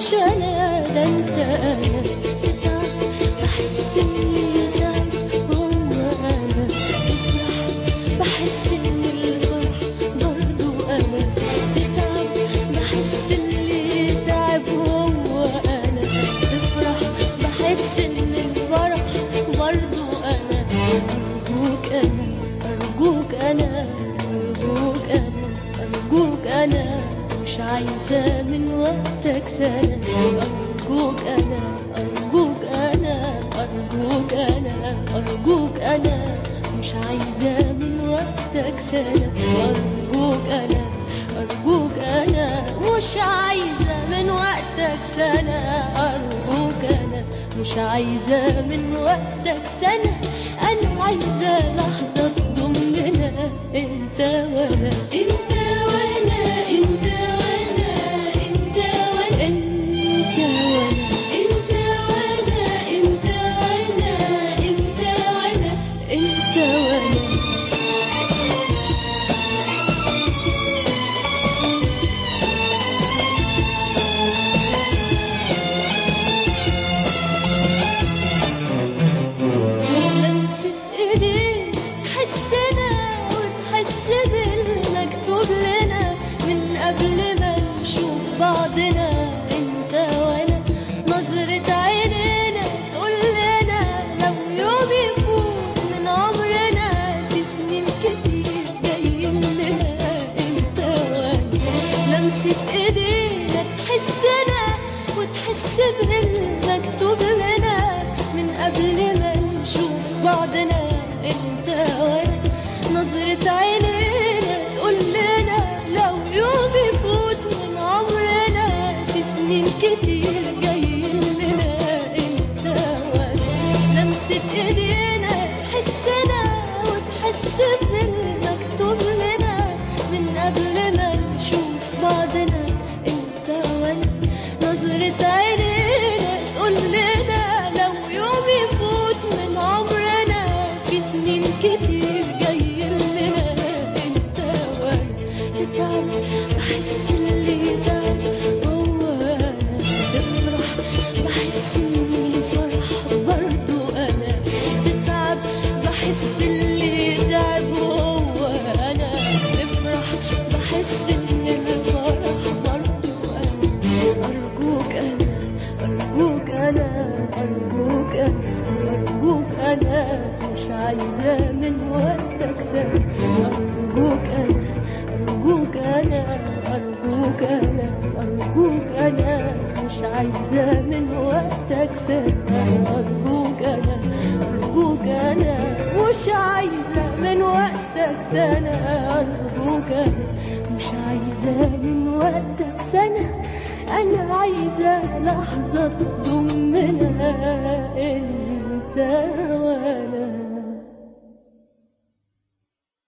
مش انا ده انت انا تتعب بحس اني تعب هو انا تفرح بحس ان الفرح برضو انا تتعب بحس اللي تعب هو انا تفرح بحس ان الفرح برضو انا ارجوك انا ارجوك انا ارجوك انا ارجوك انا مش عايزة من وقتك سنة أرجوك أنا أرجوك أنا أرجوك أنا أرجوك أنا مش عايزة من وقتك سنة أرجوك أنا أرجوك أنا مش عايزة من وقتك سنة أرجوك أنا مش عايزة من وقتك سنة أنا عايزة لحظة تضمنا أنت وأنا أنت وأنا أنت وأنا أنت وأنا أنت وأنا أنت وأنا أنت وأنا أنت وأنا أنت وأنا لمسة ايديك تحسنا وتحس بالمكتوب لنا من قبل ما نشوف بعضنا انت وانا نظرة عينينا تقول لنا لو يوم يفوت من عمرنا في سنين كتير جايين لنا انت وانا لمسة ايدينا تحسنا وتحس بالمكتوب لنا من قبل ما نشوف بعضنا انت وانا نظرة عينينا تقول لنا لو يوم يفوت من عمرنا في سنين كتير جايين لنا انت وانا لمسة ايدينا تحسنا وتحس بالمكتوب لنا من قبل ما نشوف بعضنا انت وانا نظرة عينينا تقول لنا لو يوم يفوت من عمرنا في سنين كتير جايين لنا انت وانا تتعب بحس اللي تعب هو انا تفرح بحس اني فرح برضو انا تتعب بحس اللي تعب هو انا تفرح بحس ان الفرح برضو انا ارجوك انا ارجوك انا ارجوك انا ارجوك انا مش عايزة من وقتك سنة ارجوك انا ارجوك انا ارجوك انا ارجوك انا مش عايزة من وقتك سنة ارجوك انا ارجوك انا مش عايزة من وقتك سنة ارجوك انا مش عايزة من وقتك سنة انا عايزة لحظة تضمنا انت